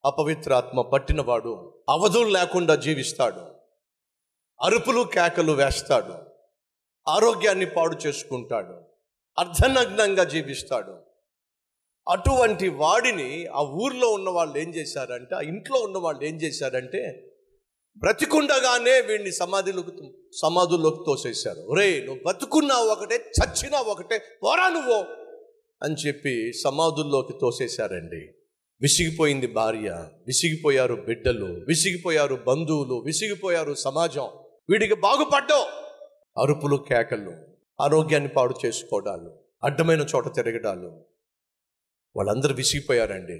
అపవిత్రాత్మ పట్టినవాడు అవధులు లేకుండా జీవిస్తాడు అరుపులు కేకలు వేస్తాడు ఆరోగ్యాన్ని పాడు చేసుకుంటాడు అర్ధనగ్నంగా జీవిస్తాడు అటువంటి వాడిని ఆ ఊర్లో ఉన్న వాళ్ళు ఏం చేశారంటే ఆ ఇంట్లో ఉన్న వాళ్ళు ఏం చేశారంటే బ్రతికుండగానే వీడిని సమాధిలోకి సమాధుల్లోకి తోసేశారు ఒరే నువ్వు బతుకున్నావు ఒకటే చచ్చినావు ఒకటే పోరా నువ్వు అని చెప్పి సమాధుల్లోకి తోసేశారండి విసిగిపోయింది భార్య విసిగిపోయారు బిడ్డలు విసిగిపోయారు బంధువులు విసిగిపోయారు సమాజం వీడికి బాగుపడ్డావు అరుపులు కేకలు ఆరోగ్యాన్ని పాడు చేసుకోవడాలు అడ్డమైన చోట తిరగడాలు వాళ్ళందరూ విసిగిపోయారండి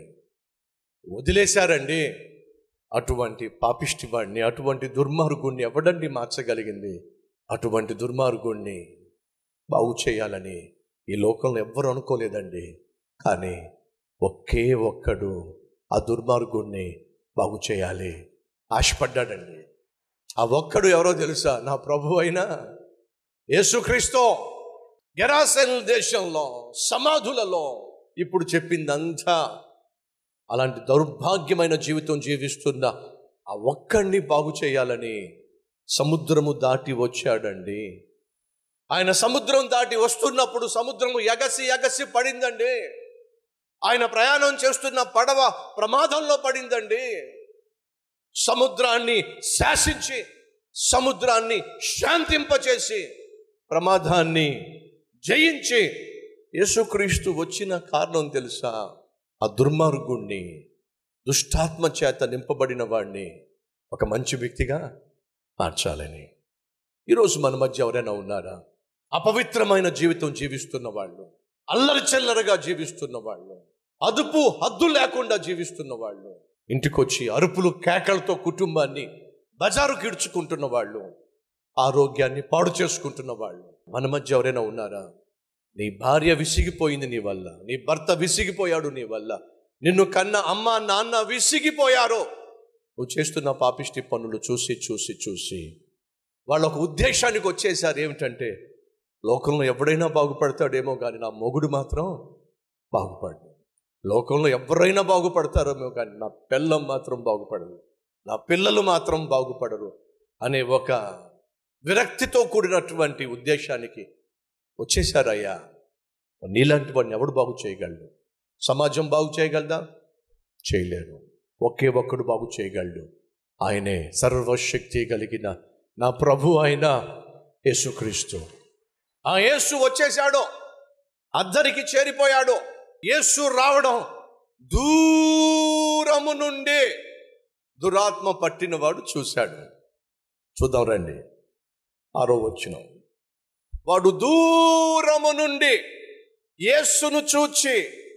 వదిలేశారండి అటువంటి పాపిష్టి వాడిని అటువంటి దుర్మార్గుణ్ణి ఎవడండి మార్చగలిగింది అటువంటి దుర్మార్గుణ్ణి బాగు చేయాలని ఈ లోకంలో ఎవ్వరు అనుకోలేదండి కానీ ఒకే ఒక్కడు ఆ దుర్మార్గుణ్ణి బాగు చేయాలి ఆశపడ్డాడండి ఆ ఒక్కడు ఎవరో తెలుసా నా ప్రభు అయినా యేసుక్రీస్తు గెరాసెన్ దేశంలో సమాధులలో ఇప్పుడు చెప్పిందంతా అలాంటి దౌర్భాగ్యమైన జీవితం జీవిస్తున్న ఆ ఒక్కడిని బాగు చేయాలని సముద్రము దాటి వచ్చాడండి ఆయన సముద్రం దాటి వస్తున్నప్పుడు సముద్రము ఎగసి ఎగసి పడిందండి ఆయన ప్రయాణం చేస్తున్న పడవ ప్రమాదంలో పడిందండి సముద్రాన్ని శాసించి సముద్రాన్ని శాంతింపచేసి ప్రమాదాన్ని జయించి యేసుక్రీస్తు వచ్చిన కారణం తెలుసా ఆ దుర్మార్గుణ్ణి దుష్టాత్మ చేత నింపబడిన వాడిని ఒక మంచి వ్యక్తిగా మార్చాలని ఈరోజు మన మధ్య ఎవరైనా ఉన్నారా అపవిత్రమైన జీవితం జీవిస్తున్న వాళ్ళు అల్లరి చిల్లరగా జీవిస్తున్న వాళ్ళు అదుపు హద్దు లేకుండా జీవిస్తున్న వాళ్ళు ఇంటికొచ్చి అరుపులు కేకలతో కుటుంబాన్ని బజారు కిడ్చుకుంటున్న వాళ్ళు ఆరోగ్యాన్ని పాడు చేసుకుంటున్న వాళ్ళు మన మధ్య ఎవరైనా ఉన్నారా నీ భార్య విసిగిపోయింది నీ వల్ల నీ భర్త విసిగిపోయాడు నీ వల్ల నిన్ను కన్న అమ్మ నాన్న విసిగిపోయారు నువ్వు చేస్తున్న పాపిష్టి పనులు చూసి చూసి చూసి వాళ్ళ ఒక ఉద్దేశానికి వచ్చేసారు ఏమిటంటే లోకంలో ఎవడైనా బాగుపడతాడేమో కానీ నా మొగుడు మాత్రం బాగుపడు లోకంలో ఎవరైనా బాగుపడతారేమో కానీ నా పిల్లం మాత్రం బాగుపడదు నా పిల్లలు మాత్రం బాగుపడరు అనే ఒక విరక్తితో కూడినటువంటి ఉద్దేశానికి వచ్చేసారయ్యా నీలాంటి వాడిని ఎవడు బాగు చేయగలడు సమాజం బాగు చేయగలదా చేయలేరు ఒకే ఒక్కడు బాగు చేయగలడు ఆయనే సర్వశక్తి కలిగిన నా ప్రభు అయిన యేసుక్రీస్తు ఆ యేసు వచ్చేసాడు అద్దరికి చేరిపోయాడు యేసు రావడం దూరము నుండి దురాత్మ పట్టినవాడు చూశాడు చూద్దాం రండి ఆరో వచ్చినాం వాడు దూరము నుండి యేసును చూచి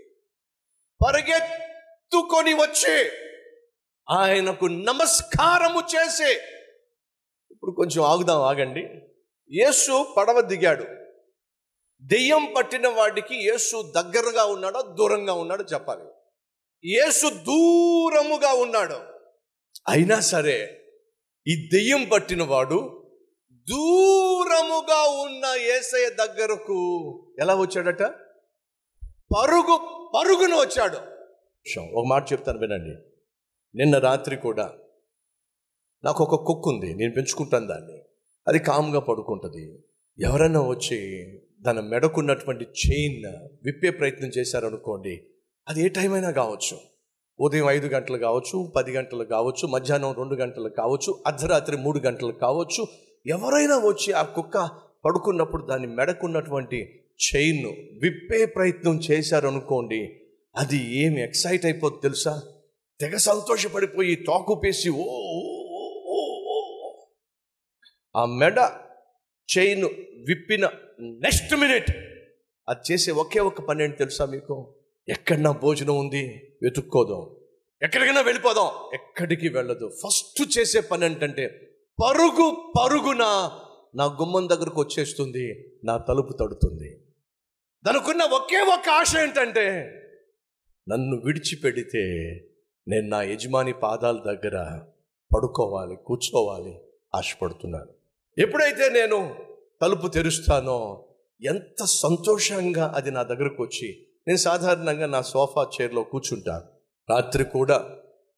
పరిగెత్తుకొని వచ్చి ఆయనకు నమస్కారము చేసి ఇప్పుడు కొంచెం ఆగుదాం ఆగండి యేసు పడవ దిగాడు దెయ్యం పట్టిన వాడికి యేసు దగ్గరగా ఉన్నాడో దూరంగా ఉన్నాడో చెప్పాలి యేసు దూరముగా ఉన్నాడు అయినా సరే ఈ దెయ్యం పట్టిన వాడు దూరముగా ఉన్న ఏసయ్య దగ్గరకు ఎలా వచ్చాడట పరుగు పరుగును వచ్చాడు ఒక మాట చెప్తాను వినండి నిన్న రాత్రి కూడా నాకు ఒక కుక్క ఉంది నేను పెంచుకుంటాను దాన్ని అది కామ్గా పడుకుంటుంది ఎవరైనా వచ్చి దాని మెడకున్నటువంటి చైన్ విప్పే ప్రయత్నం చేశారనుకోండి అది ఏ టైం అయినా కావచ్చు ఉదయం ఐదు గంటలు కావచ్చు పది గంటలు కావచ్చు మధ్యాహ్నం రెండు గంటలు కావచ్చు అర్ధరాత్రి మూడు గంటలు కావచ్చు ఎవరైనా వచ్చి ఆ కుక్క పడుకున్నప్పుడు దాని మెడకున్నటువంటి చైన్ విప్పే ప్రయత్నం చేశారనుకోండి అది ఏమి ఎక్సైట్ అయిపోద్ది తెలుసా తెగ సంతోషపడిపోయి తోకుపేసి ఓ ఓ, ఓ, ఓ, ఓ. ఆ మెడ చైన్ విప్పిన నెక్స్ట్ మినిట్ అది చేసే ఒకే ఒక పని ఏంటి తెలుసా మీకు ఎక్కడ నా భోజనం ఉంది వెతుక్కోదాం ఎక్కడికైనా వెళ్ళిపోదాం ఎక్కడికి వెళ్ళదు ఫస్ట్ చేసే పని ఏంటంటే పరుగు పరుగున నా గుమ్మం దగ్గరకు వచ్చేస్తుంది నా తలుపు తడుతుంది దానికున్న ఒకే ఒక్క ఆశ ఏంటంటే నన్ను విడిచిపెడితే నేను నా యజమాని పాదాల దగ్గర పడుకోవాలి కూర్చోవాలి ఆశపడుతున్నాను ఎప్పుడైతే నేను తలుపు తెరుస్తానో ఎంత సంతోషంగా అది నా దగ్గరకు వచ్చి నేను సాధారణంగా నా సోఫా చైర్లో కూర్చుంటాను రాత్రి కూడా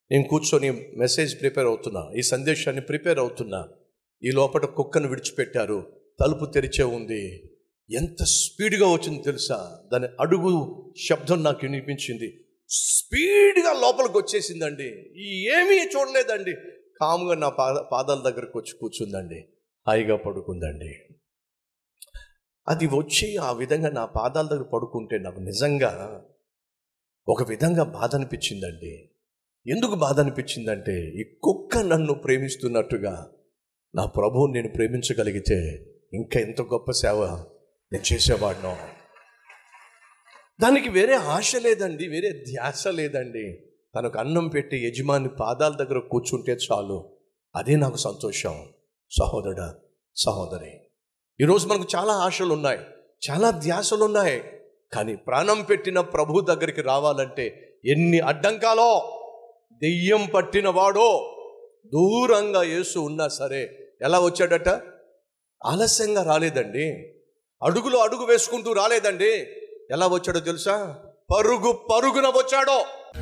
నేను కూర్చొని మెసేజ్ ప్రిపేర్ అవుతున్నా ఈ సందేశాన్ని ప్రిపేర్ అవుతున్నా ఈ లోపల కుక్కను విడిచిపెట్టారు తలుపు తెరిచే ఉంది ఎంత స్పీడ్గా వచ్చింది తెలుసా దాని అడుగు శబ్దం నాకు వినిపించింది స్పీడ్గా లోపలికి వచ్చేసిందండి ఈ ఏమీ చూడలేదండి కాముగా నా పాద పాదాల దగ్గరకు వచ్చి కూర్చుందండి హాయిగా పడుకుందండి అది వచ్చి ఆ విధంగా నా పాదాల దగ్గర పడుకుంటే నాకు నిజంగా ఒక విధంగా బాధ అనిపించిందండి ఎందుకు బాధ అనిపించిందంటే ఈ కుక్క నన్ను ప్రేమిస్తున్నట్టుగా నా ప్రభువుని నేను ప్రేమించగలిగితే ఇంకా ఎంత గొప్ప సేవ నేను చేసేవాడినో దానికి వేరే ఆశ లేదండి వేరే ధ్యాస లేదండి తనకు అన్నం పెట్టి యజమాని పాదాల దగ్గర కూర్చుంటే చాలు అదే నాకు సంతోషం సహోదరుడా సహోదరి ఈరోజు మనకు చాలా ఆశలు ఉన్నాయి చాలా ధ్యాసలు ఉన్నాయి కానీ ప్రాణం పెట్టిన ప్రభు దగ్గరికి రావాలంటే ఎన్ని అడ్డంకాలో దెయ్యం పట్టిన వాడో దూరంగా యేసు ఉన్నా సరే ఎలా వచ్చాడట ఆలస్యంగా రాలేదండి అడుగులో అడుగు వేసుకుంటూ రాలేదండి ఎలా వచ్చాడో తెలుసా పరుగు పరుగున వచ్చాడో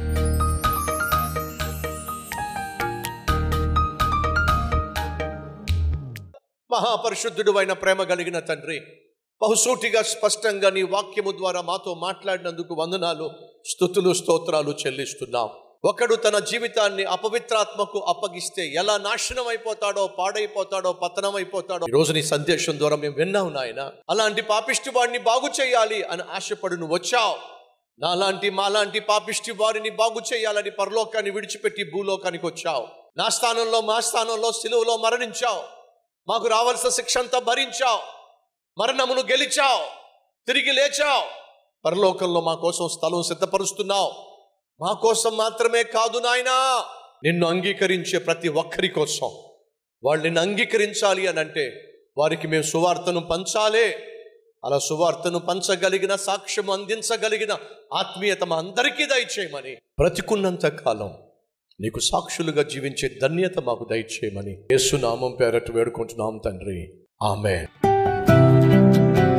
మహాపరిశుద్ధుడు అయిన ప్రేమ కలిగిన తండ్రి బహుసూటిగా స్పష్టంగా నీ వాక్యము ద్వారా మాతో మాట్లాడినందుకు వందనాలు స్థుతులు స్తోత్రాలు చెల్లిస్తున్నాం ఒకడు తన జీవితాన్ని అపవిత్రాత్మకు అప్పగిస్తే ఎలా నాశనం అయిపోతాడో పాడైపోతాడో పతనం అయిపోతాడో ఈ రోజు నీ సందేశం ద్వారా మేము విన్నాం నాయన అలాంటి పాపిష్టి వాడిని బాగు చేయాలి అని ఆశపడు నువ్వు వచ్చావు నాలాంటి మాలాంటి పాపిష్టి వారిని బాగు చేయాలని పరలోకాన్ని విడిచిపెట్టి భూలోకానికి వచ్చావు నా స్థానంలో మా స్థానంలో సిలువలో మరణించావు మాకు రావాల్సిన శిక్ష అంతా భరించావు మరణమును గెలిచావు తిరిగి లేచావు పరలోకంలో మా కోసం స్థలం సిద్ధపరుస్తున్నావు మా కోసం మాత్రమే కాదు నాయనా నిన్ను అంగీకరించే ప్రతి ఒక్కరి కోసం వాళ్ళు నిన్ను అంగీకరించాలి అని అంటే వారికి మేము సువార్తను పంచాలే అలా సువార్తను పంచగలిగిన సాక్ష్యం అందించగలిగిన ఆత్మీయత మా అందరికీ దయచేయమని బ్రతికున్నంత కాలం నీకు సాక్షులుగా జీవించే ధన్యత మాకు దయచేయమని యేసు నామం పేరట్టు వేడుకుంటున్నాం తండ్రి ఆమె